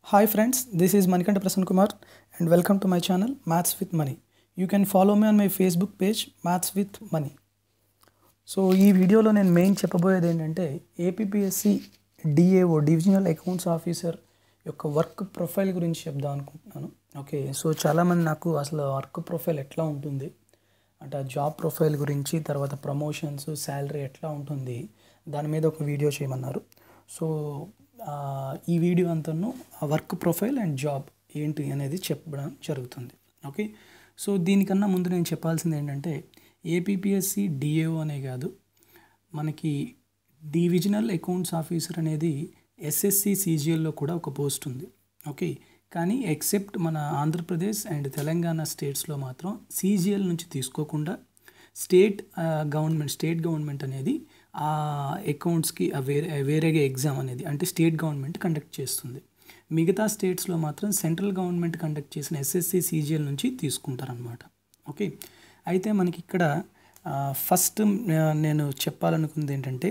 Hi friends, this is Manikanta Prasanna Kumar and welcome to my channel Maths with Money. You can follow me on my Facebook page Maths with Money. So ఈ వీడియోలో నేను main చెప్పబోయేది ఏంటంటే APPSC DAO divisional accounts officer యొక్క work profile గురించి చెప్దాం అనుకుంటున్నాను okay so చాలామంది నాకు అసలు వర్క్ ప్రొఫైల్ ఎట్లా ఉంటుంది అంటే ఆ జాబ్ ప్రొఫైల్ గురించి తర్వాత ప్రమోషన్స్ శాలరీ ఎట్లా ఉంటుంది దాని మీద ఒక వీడియో చేయమన్నారు సో ఆ, ఈ వీడియో అంతను ఆ వర్క్ ప్రొఫైల్ అండ్ జాబ్ ఏంటి అనేది చెప్పడం జరుగుతుంది ఓకే సో దీనికన్నా ముందు నేను చెప్పాల్సింది ఏంటంటే ఏపీపీఎస్సి డిఏఓ అనే కాదు మనకి డివిజనల్ అకౌంట్స్ ఆఫీసర్ అనేది ఎస్ఎస్సి సీజీఎల్లో కూడా ఒక పోస్ట్ ఉంది ఓకే కానీ ఎక్సెప్ట్ మన ఆంధ్రప్రదేశ్ అండ్ తెలంగాణ స్టేట్స్లో మాత్రం సీజీఎల్ నుంచి తీసుకోకుండా స్టేట్ గవర్నమెంట్ స్టేట్ గవర్నమెంట్ అనేది ఆ అకౌంట్స్కి ఆ వేరే వేరేగా ఎగ్జామ్ అనేది అంటే స్టేట్ గవర్నమెంట్ కండక్ట్ చేస్తుంది మిగతా స్టేట్స్లో మాత్రం సెంట్రల్ గవర్నమెంట్ కండక్ట్ చేసిన ఎస్ఎస్సి సీజీఎల్ నుంచి తీసుకుంటారనమాట ఓకే అయితే మనకి ఇక్కడ ఫస్ట్ నేను చెప్పాలనుకుంది ఏంటంటే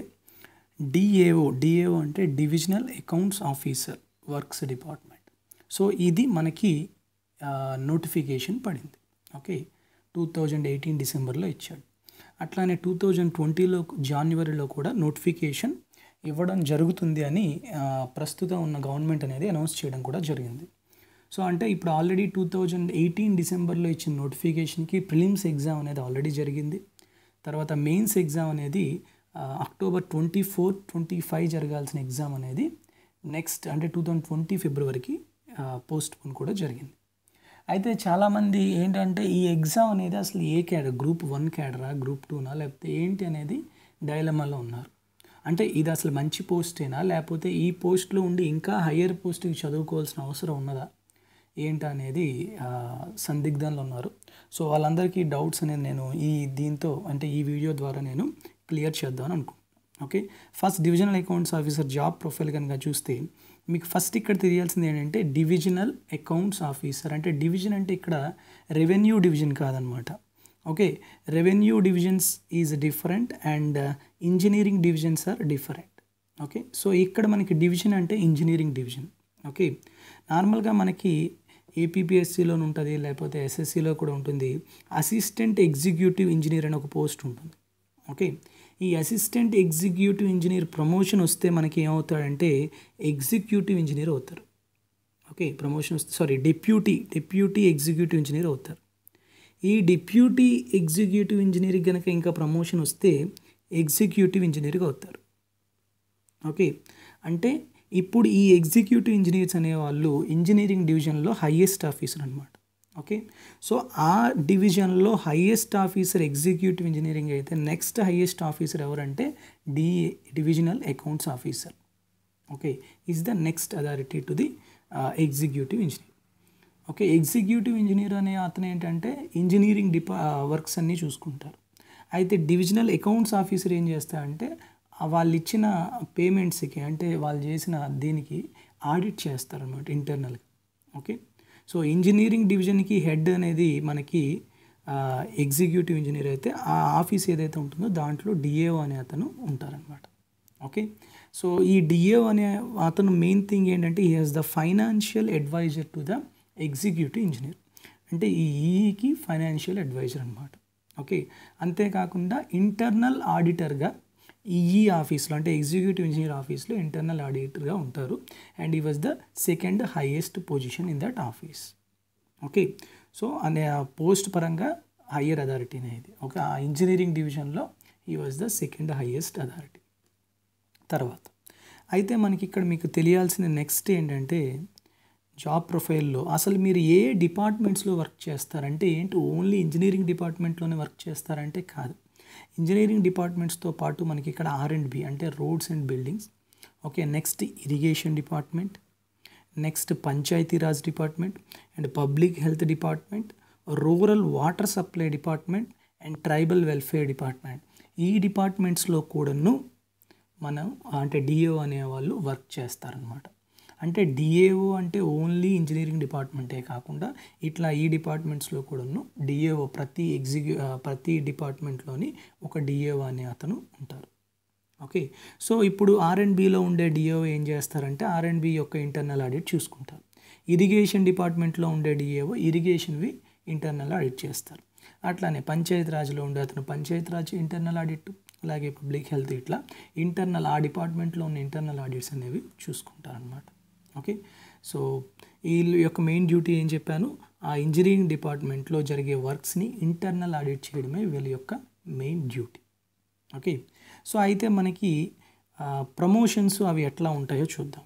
డిఏఓ డిఏఓ అంటే divisional accounts officer works department so ఇది మనకి నోటిఫికేషన్ పడింది ఓకే టూ థౌజండ్ ఎయిటీన్ డిసెంబర్లో ఇచ్చాడు అట్లానే టూ థౌజండ్ ట్వంటీలో జాన్వరిలో కూడా నోటిఫికేషన్ ఇవ్వడం జరుగుతుంది అని ఆ, ప్రస్తుతం ఉన్న గవర్నమెంట్ అనేది అనౌన్స్ చేయడం కూడా జరిగింది సో అంటే ఇప్పుడు ఆల్రెడీ టూ థౌజండ్ ఎయిటీన్ డిసెంబర్లో ఇచ్చిన నోటిఫికేషన్కి ప్రిలిమ్స్ ఎగ్జామ్ అనేది ఆల్రెడీ జరిగింది తర్వాత మెయిన్స్ ఎగ్జామ్ అనేది ఆ, October twenty four twenty five జరగాల్సిన ఎగ్జామ్ అనేది నెక్స్ట్ అంటే టూ థౌజండ్ ట్వంటీ ఫిబ్రవరికి పోస్ట్ పోన్ కూడా జరిగింది అయితే చాలామంది ఏంటంటే ఈ ఎగ్జామ్ అనేది అసలు ఏ క్యాడర్ గ్రూప్ వన్ క్యాడరా గ్రూప్ టూనా లేకపోతే ఏంటి అనేది డైలమాలో ఉన్నారు అంటే ఇది అసలు మంచి పోస్టేనా లేకపోతే ఈ పోస్ట్లో ఉండి ఇంకా హయ్యర్ పోస్ట్కి చదువుకోవాల్సిన అవసరం ఉన్నదా ఏంటి అనేది ఆ, సందిగ్ధంలో ఉన్నారు సో వాళ్ళందరికీ డౌట్స్ అనేది నేను ఈ దీంతో అంటే ఈ వీడియో ద్వారా నేను క్లియర్ చేద్దామని అనుకుంటున్నాను okay first divisional accounts officer job profile కనుక చూస్తే మీకు ఫస్ట్ ఇక్కడ తెలియాల్సింది ఏంటంటే డివిజనల్ అకౌంట్స్ ఆఫీసర్ అంటే డివిజన్ అంటే ఇక్కడ రెవెన్యూ డివిజన్ కాదనమాట okay revenue divisions is different and engineering divisions are different okay so ఇక్కడ మనకి డివిజన్ అంటే ఇంజనీరింగ్ డివిజన్ ఓకే నార్మల్గా మనకి ఏపీపీఎస్సీలో ఉంటుంది లేకపోతే ఎస్ఎస్సిలో కూడా ఉంటుంది అసిస్టెంట్ ఎగ్జిక్యూటివ్ ఇంజనీర్ అని ఒక పోస్ట్ ఉంటుంది ఓకే ఈ అసిస్టెంట్ ఎగ్జిక్యూటివ్ ఇంజనీర్ ప్రమోషన్ వస్తే మనకి ఏమవుతాడంటే ఎగ్జిక్యూటివ్ ఇంజనీర్ అవుతారు ఓకే ప్రమోషన్ వస్తే sorry deputy deputy executive engineer అవుతారు ఈ డిప్యూటీ ఎగ్జిక్యూటివ్ ఇంజనీర్ కనుక ఇంకా ప్రమోషన్ వస్తే ఎగ్జిక్యూటివ్ ఇంజనీర్గా అవుతారు ఓకే అంటే ఇప్పుడు ఈ ఎగ్జిక్యూటివ్ ఇంజనీర్స్ అనేవాళ్ళు ఇంజనీరింగ్ డివిజన్లో హయ్యెస్ట్ ఆఫీసర్ అనమాట ఓకే సో ఆ డివిజన్లో హయ్యెస్ట్ ఆఫీసర్ ఎగ్జిక్యూటివ్ ఇంజనీరింగ్ అయితే నెక్స్ట్ హయ్యెస్ట్ ఆఫీసర్ ఎవరంటే D divisional accounts officer okay is the next authority to the executive engineer okay executive engineer అనే అతను ఏంటంటే ఇంజనీరింగ్ డిపా వర్క్స్ అన్నీ చూసుకుంటారు అయితే డివిజనల్ అకౌంట్స్ ఆఫీసర్ ఏం చేస్తారంటే ఆ వాళ్ళు ఇచ్చిన పేమెంట్స్కి అంటే వాళ్ళు చేసిన దీనికి ఆడిట్ చేస్తారనమాట ఇంటర్నల్గా ఓకే సో ఇంజనీరింగ్ డివిజన్కి హెడ్ అనేది మనకి ఎగ్జిక్యూటివ్ ఇంజనీర్ అయితే ఆ ఆఫీస్ ఏదైతే ఉంటుందో దాంట్లో డిఏఓ అనే అతను ఉంటారనమాట ఓకే సో ఈ డిఏఓ అనే అతను మెయిన్ థింగ్ ఏంటంటే he has the financial advisor to the executive engineer అంటే ఈ ఈకి ఫైనాన్షియల్ అడ్వైజర్ అనమాట ఓకే అంతేకాకుండా ఇంటర్నల్ ఆడిటర్గా ఈ ఆఫీస్లో అంటే ఎగ్జిక్యూటివ్ ఇంజనీర్ ఆఫీస్లో ఇంటర్నల్ ఆడిటర్గా ఉంటారు and he was the second highest position in that office okay so అనే పోస్ట్ పరంగా హయ్యర్ అథారిటీ అనేది ఓకే ఆ ఇంజనీరింగ్ డివిజన్లో he was the second highest authority తర్వాత అయితే మనకి ఇక్కడ మీకు తెలియాల్సిన నెక్స్ట్ ఏంటంటే జాబ్ ప్రొఫైల్లో అసలు మీరు ఏ డిపార్ట్మెంట్స్లో వర్క్ చేస్తారంటే ఏంటి ఓన్లీ ఇంజనీరింగ్ డిపార్ట్మెంట్లోనే వర్క్ చేస్తారంటే కాదు ఇంజనీరింగ్ డిపార్ట్మెంట్స్తో పాటు మనకి ఇక్కడ ఆర్ అండ్ బి అంటే roads and buildings okay next irrigation department next Panchayati Raj department and public health department rural water supply department and tribal welfare department ఈ డిపార్ట్మెంట్స్లో కూడాను మనం అంటే డిఏఓ అనేవాళ్ళు వర్క్ చేస్తారనమాట అంటే డిఏఓ అంటే ఓన్లీ ఇంజనీరింగ్ డిపార్ట్మెంటే కాకుండా ఇట్లా ఈ డిపార్ట్మెంట్స్లో కూడాను డిఏఓ ప్రతి ఎగ్జిక్యూ ప్రతి డిపార్ట్మెంట్లోని ఒక డిఏఓ అనే అతను ఉంటారు ఓకే సో ఇప్పుడు ఆర్ అండ్ బిలో ఉండే డిఓ ఏం చేస్తారంటే ఆర్ అండ్ బి యొక్క ఇంటర్నల్ ఆడిట్ చూసుకుంటారు ఇరిగేషన్ డిపార్ట్మెంట్లో ఉండే డిఏఓ ఇరిగేషన్వి ఇంటర్నల్ ఆడిట్ చేస్తారు అట్లానే పంచాయతీ రాజ్లో ఉండే అతను పంచాయతీ రాజ్ ఇంటర్నల్ ఆడిట్ అలాగే పబ్లిక్ హెల్త్ ఇట్లా ఇంటర్నల్ ఆ డిపార్ట్మెంట్లో ఉన్న ఇంటర్నల్ ఆడిట్స్ అనేవి చూసుకుంటారనమాట ఓకే సో వీళ్ళ యొక్క మెయిన్ డ్యూటీ ఏం చెప్పాను ఆ ఇంజనీరింగ్ డిపార్ట్మెంట్లో జరిగే వర్క్స్ని ఇంటర్నల్ ఆడిట్ చేయడమే వీళ్ళ యొక్క మెయిన్ డ్యూటీ ఓకే సో అయితే మనకి ప్రమోషన్స్ అవి ఎట్లా ఉంటాయో చూద్దాం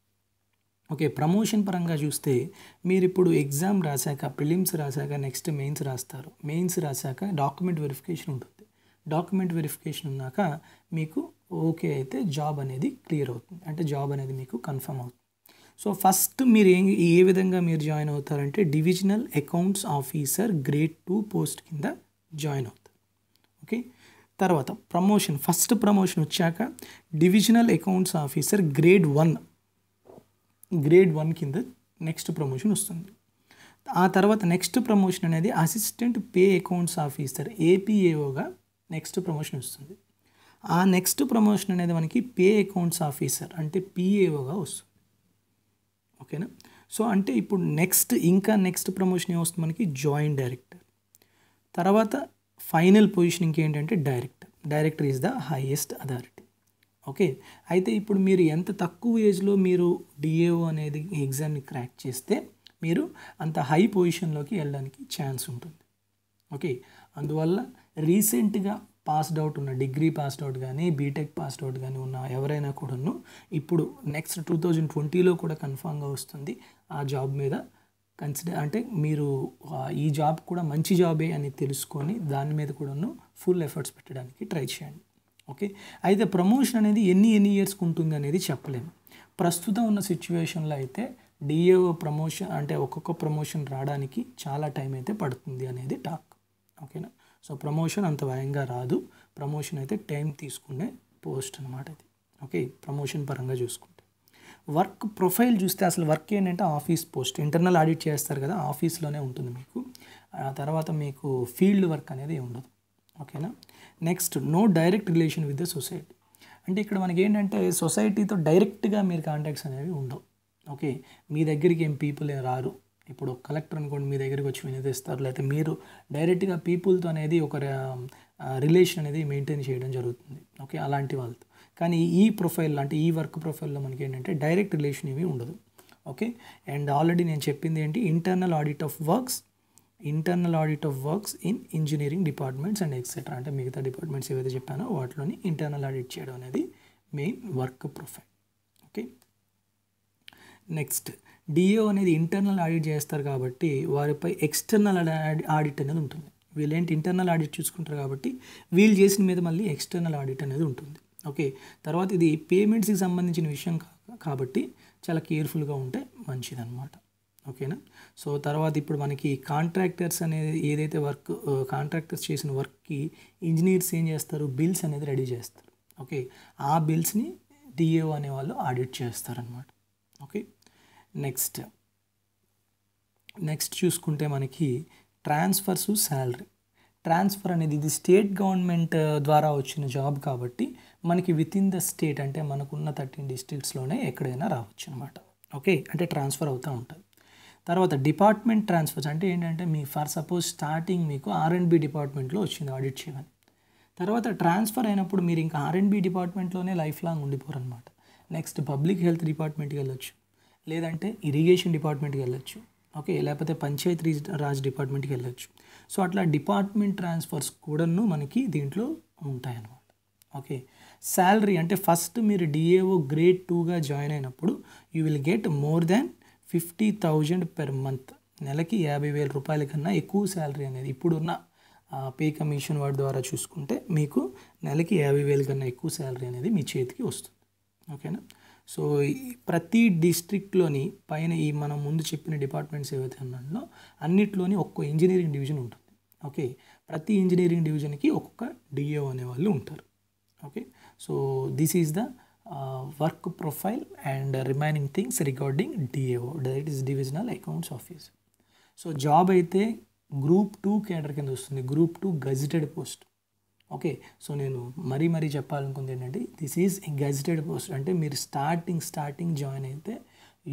ఓకే ప్రమోషన్ పరంగా చూస్తే మీరు ఇప్పుడు ఎగ్జామ్ రాశాక ప్రిలిమ్స్ రాశాక నెక్స్ట్ మెయిన్స్ రాస్తారు మెయిన్స్ రాశాక డాక్యుమెంట్ వెరిఫికేషన్ ఉంటుంది డాక్యుమెంట్ వెరిఫికేషన్ ఉన్నాక మీకు ఓకే అయితే జాబ్ అనేది క్లియర్ అవుతుంది అంటే జాబ్ అనేది మీకు కన్ఫర్మ్ అవుతుంది సో ఫస్ట్ మీరు ఏం ఏ విధంగా మీరు జాయిన్ అవుతారంటే divisional accounts officer grade two post కింద జాయిన్ అవుతారు ఓకే తర్వాత ప్రమోషన్ ఫస్ట్ ప్రమోషన్ వచ్చాక divisional accounts officer grade one grade one కింద నెక్స్ట్ ప్రమోషన్ వస్తుంది ఆ తర్వాత నెక్స్ట్ ప్రమోషన్ అనేది అసిస్టెంట్ పే అకౌంట్స్ ఆఫీసర్ ఏపీఏఓగా నెక్స్ట్ ప్రమోషన్ వస్తుంది ఆ నెక్స్ట్ ప్రమోషన్ అనేది మనకి పే అకౌంట్స్ ఆఫీసర్ అంటే పిఏఓగా వస్తుంది ఓకేనా సో అంటే ఇప్పుడు నెక్స్ట్ ఇంకా నెక్స్ట్ ప్రమోషన్ ఏమొస్తుంది మనకి జాయింట్ డైరెక్టర్ తర్వాత ఫైనల్ పొజిషన్ ఇంకేంటంటే director director is the highest authority okay అయితే ఇప్పుడు మీరు ఎంత తక్కువ ఏజ్లో మీరు డిఏఓ అనేది ఎగ్జామ్ని క్రాక్ చేస్తే మీరు అంత హై పొజిషన్లోకి వెళ్ళడానికి ఛాన్స్ ఉంటుంది ఓకే అందువల్ల రీసెంట్గా పాస్డ్ అవుట్ ఉన్న డిగ్రీ పాస్డ్ అవుట్ కానీ బీటెక్ పాస్డ్ అవుట్ కానీ ఉన్న ఎవరైనా కూడాను ఇప్పుడు నెక్స్ట్ టూ థౌజండ్ ట్వంటీలో కూడా కన్ఫామ్గా వస్తుంది ఆ జాబ్ మీద కన్సిడర్ అంటే మీరు ఈ జాబ్ కూడా మంచి జాబే అని తెలుసుకొని దాని మీద కూడాను ఫుల్ ఎఫర్ట్స్ పెట్టడానికి ట్రై చేయండి ఓకే అయితే ప్రమోషన్ అనేది ఎన్ని ఎన్ని ఇయర్స్కి ఉంటుంది అనేది చెప్పలేము ప్రస్తుతం ఉన్న సిచ్యువేషన్లో అయితే డిఏఓ ప్రమోషన్ అంటే ఒక్కొక్క ప్రమోషన్ రావడానికి చాలా టైం అయితే పడుతుంది అనేది టాక్ ఓకేనా సో ప్రమోషన్ అంత వేగంగా రాదు ప్రమోషన్ అయితే టైం తీసుకునే పోస్ట్ అనమాట ఇది ఓకే ప్రమోషన్ పరంగా చూసుకుంటే వర్క్ ప్రొఫైల్ చూస్తే అసలు వర్క్ ఏంటంటే ఆఫీస్ పోస్ట్ ఇంటర్నల్ ఆడిట్ చేస్తారు కదా ఆఫీస్లోనే ఉంటుంది మీకు ఆ తర్వాత మీకు ఫీల్డ్ వర్క్ అనేది ఉండదు ఓకేనా next no direct relation with the society అంటే ఇక్కడ మనకి ఏంటంటే సొసైటీతో డైరెక్ట్గా మీరు కాంటాక్ట్స్ అనేవి ఉండవు ఓకే మీ దగ్గరికి ఏం పీపుల్ రారు ఇప్పుడు కలెక్టర్ అనుకోండి మీ దగ్గరికి వచ్చి వినిపిస్తారు లేకపోతే మీరు డైరెక్ట్గా పీపుల్తో అనేది ఒక రిలేషన్ అనేది మెయింటైన్ చేయడం జరుగుతుంది ఓకే అలాంటి వాళ్ళతో కానీ ఈ ప్రొఫైల్ అంటే ఈ వర్క్ ప్రొఫైల్లో మనకి ఏంటంటే డైరెక్ట్ రిలేషన్ ఇవి ఉండదు ఓకే అండ్ ఆల్రెడీ నేను చెప్పింది ఏంటి internal audit of works internal audit of works in engineering departments and etcetera అంటే మిగతా డిపార్ట్మెంట్స్ ఏవైతే చెప్పానో వాటిలోని ఇంటర్నల్ ఆడిట్ చేయడం అనేది main work profile okay next DO అనేది ఇంటర్నల్ ఆడిట్ చేస్తారు కాబట్టి వారిపై ఎక్స్టర్నల్ ఆడిట్ అనేది ఉంటుంది వీళ్ళేంటి ఇంటర్నల్ ఆడిట్ చూసుకుంటారు కాబట్టి వీళ్ళు చేసిన మీద మళ్ళీ ఎక్స్టర్నల్ ఆడిట్ అనేది ఉంటుంది ఓకే తర్వాత ఇది పేమెంట్స్కి సంబంధించిన విషయం కాబట్టి చాలా కేర్ఫుల్గా ఉంటే మంచిదన్నమాట ఓకేనా సో తర్వాత ఇప్పుడు మనకి కాంట్రాక్టర్స్ అనేది ఏదైతే వర్క్ కాంట్రాక్టర్స్ చేసిన వర్క్కి ఇంజనీర్స్ ఏం చేస్తారు బిల్స్ అనేది రెడీ చేస్తారు ఓకే ఆ బిల్స్ని డిఏఓ అనేవాళ్ళు ఆడిట్ చేస్తారనమాట ఓకే నెక్స్ట్ నెక్స్ట్ చూసుకుంటే మనకి ట్రాన్స్ఫర్స్ శాలరీ ట్రాన్స్ఫర్ అనేది ఇది స్టేట్ గవర్నమెంట్ ద్వారా వచ్చిన జాబ్ కాబట్టి మనకి విత్ ఇన్ ద స్టేట్ అంటే మనకున్న థర్టీన్ డిస్ట్రిక్ట్స్లోనే ఎక్కడైనా రావచ్చు అనమాట ఓకే అంటే ట్రాన్స్ఫర్ అవుతూ ఉంటుంది తర్వాత డిపార్ట్మెంట్ ట్రాన్స్ఫర్స్ అంటే ఏంటంటే మీ ఫర్ సపోజ్ స్టార్టింగ్ మీకు ఆర్ అండ్ బి డిపార్ట్మెంట్లో వచ్చింది ఆడిట్ చేయమని తర్వాత ట్రాన్స్ఫర్ అయినప్పుడు మీరు ఇంకా ఆర్ అండ్ బి డిపార్ట్మెంట్లోనే లైఫ్ లాంగ్ ఉండిపోరు అనమాట నెక్స్ట్ పబ్లిక్ హెల్త్ డిపార్ట్మెంట్కి వెళ్ళొచ్చు లేదంటే ఇరిగేషన్ డిపార్ట్మెంట్కి వెళ్ళొచ్చు ఓకే లేకపోతే పంచాయతీ రాజ్ డిపార్ట్మెంట్కి వెళ్ళొచ్చు సో అట్లా డిపార్ట్మెంట్ ట్రాన్స్ఫర్స్ కూడాను మనకి దీంట్లో ఉంటాయన్నమాట ఓకే శాలరీ అంటే ఫస్ట్ మీరు డిఏఓ గ్రేడ్ టూగా జాయిన్ అయినప్పుడు you will get more than fifty thousand per month నెలకి యాభై వేల రూపాయల కన్నా ఎక్కువ శాలరీ అనేది ఇప్పుడున్న పే కమిషన్ వాడి ద్వారా చూసుకుంటే మీకు నెలకి యాభై వేల కన్నా ఎక్కువ శాలరీ అనేది మీ చేతికి వస్తుంది ఓకేనా సో ప్రతి డిస్ట్రిక్ట్లోని పైన ఈ మనం ముందు చెప్పిన డిపార్ట్మెంట్స్ ఏవైతే ఉన్నాయో అన్నిట్లోని ఒక్కో ఇంజనీరింగ్ డివిజన్ ఉంటుంది ఓకే ప్రతి ఇంజనీరింగ్ డివిజన్కి ఒక్కొక్క డిఏఓ అనే వాళ్ళు ఉంటారు okay so this is the work profile and remaining things regarding DAO that is divisional accounts office so job అయితే గ్రూప్ టూ కేడర్ కింద వస్తుంది group two gazetted post okay so నేను మరీ మరీ చెప్పాలనుకుంది ఏంటంటే దిస్ ఈజ్ గజిటెడ్ పోస్ట్ అంటే మీరు starting starting join అయితే you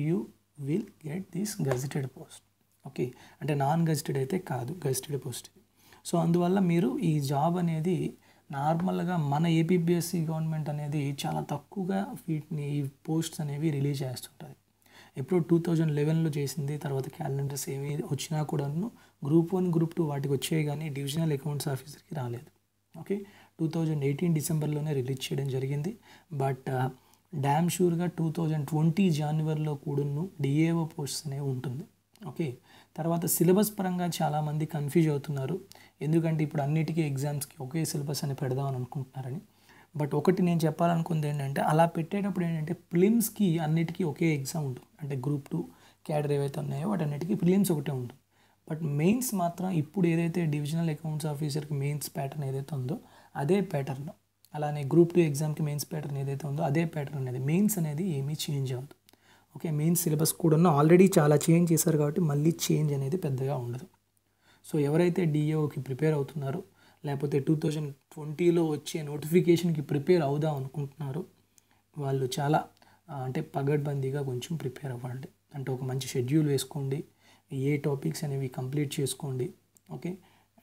will get this gazetted post okay అంటే నాన్ గజిటెడ్ అయితే కాదు గజిటెడ్ పోస్ట్ సో అందువల్ల మీరు ఈ జాబ్ అనేది నార్మల్గా మన ఏపీపీఎస్సి గవర్నమెంట్ అనేది చాలా తక్కువగా వీటిని ఈ పోస్ట్స్ అనేవి రిలీజ్ చేస్తుంటుంది ఎప్పుడు టూ థౌజండ్ లెవెన్లో చేసింది తర్వాత క్యాలెండర్స్ ఏమి వచ్చినా కూడాను గ్రూప్ వన్ గ్రూప్ టూ వాటికి వచ్చాయి కానీ డివిజనల్ అకౌంట్స్ ఆఫీసర్కి రాలేదు ఓకే టూ థౌజండ్ ఎయిటీన్ డిసెంబర్లోనే రిలీజ్ చేయడం జరిగింది బట్ డ్యామ్ షూర్గా టూ థౌజండ్ ట్వంటీ జనవరిలో కూడాను డిఏఓ పోస్ట్స్ అనేవి ఉంటుంది ఓకే తర్వాత సిలబస్ పరంగా చాలామంది కన్ఫ్యూజ్ అవుతున్నారు ఎందుకంటే ఇప్పుడు అన్నిటికీ ఎగ్జామ్స్కి ఒకే సిలబస్ అని పెడదామని అనుకుంటున్నారని బట్ ఒకటి నేను చెప్పాలనుకుంది ఏంటంటే అలా పెట్టేటప్పుడు ఏంటంటే ప్రిలిమ్స్కి అన్నిటికీ ఒకే ఎగ్జామ్ ఉంటుంది అంటే గ్రూప్ టూ క్యాడర్ ఏవైతే ఉన్నాయో వాటన్నిటికీ ప్రిలిమ్స్ ఒకటే ఉంటుంది బట్ మెయిన్స్ మాత్రం ఇప్పుడు ఏదైతే డివిజనల్ అకౌంట్స్ ఆఫీసర్కి మెయిన్స్ ప్యాటర్న్ ఏదైతే ఉందో అదే ప్యాటర్న్ అలానే గ్రూప్ టూ ఎగ్జామ్కి మెయిన్స్ ప్యాటర్న్ ఏదైతే ఉందో అదే ప్యాటర్న్ అనేది మెయిన్స్ అనేది ఏమీ చేంజ్ అవ్వదు ఓకే మెయిన్ సిలబస్ కూడా ఆల్రెడీ చాలా చేంజ్ చేశారు కాబట్టి మళ్ళీ చేంజ్ అనేది పెద్దగా ఉండదు సో ఎవరైతే డిఏఓకి ప్రిపేర్ అవుతున్నారో లేకపోతే టూ థౌజండ్ ట్వంటీలో వచ్చే నోటిఫికేషన్కి ప్రిపేర్ అవుదాం అనుకుంటున్నారో వాళ్ళు చాలా ఆ, అంటే పగడ్బందీగా కొంచెం ప్రిపేర్ అవ్వండి అంటే ఒక మంచి షెడ్యూల్ వేసుకోండి ఏ టాపిక్స్ అనేవి కంప్లీట్ చేసుకోండి ఓకే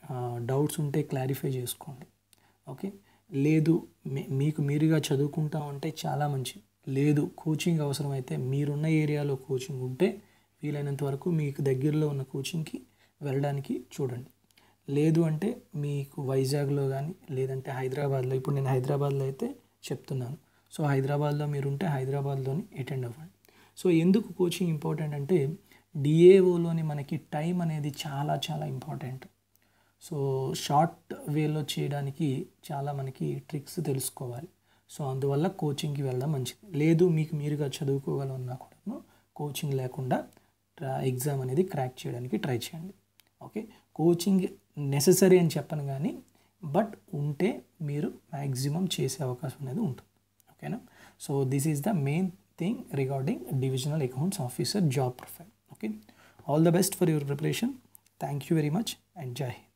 డౌట్స్ ఉంటే క్లారిఫై చేసుకోండి ఓకే లేదు మీ- మీకు మీరుగా చదువుకుంటా ఉంటే చాలా మంచిది లేదు కోచింగ్ అవసరమైతే మీరున్న ఏరియాలో కోచింగ్ ఉంటే వీలైనంత వరకు మీకు దగ్గరలో ఉన్న కోచింగ్కి వెళ్ళడానికి చూడండి లేదు అంటే మీకు వైజాగ్లో కానీ లేదంటే హైదరాబాద్లో ఇప్పుడు నేను హైదరాబాద్లో అయితే చెప్తున్నాను సో హైదరాబాద్లో మీరు ఉంటే హైదరాబాద్లోని అటెండ్ అవ్వండి సో ఎందుకు కోచింగ్ ఇంపార్టెంట్ అంటే డిఏఓలోని మనకి టైం అనేది చాలా చాలా ఇంపార్టెంట్ సో షార్ట్ వేలో చేయడానికి చాలా మనకి ట్రిక్స్ తెలుసుకోవాలి సో అందువల్ల కోచింగ్కి వెళ్ళడం మంచిది లేదు మీకు మీరుగా చదువుకోగలన్నా కూడా కోచింగ్ లేకుండా ఎగ్జామ్ అనేది క్రాక్ చేయడానికి ట్రై చేయండి ఓకే కోచింగ్ నెససరీ అని చెప్పను కానీ బట్ ఉంటే మీరు మ్యాక్సిమం చేసే అవకాశం అనేది ఉంటుంది ఓకేనా so this is the main thing regarding divisional accounts officer job profile okay all the best for your preparation thank you very much and జై హింద్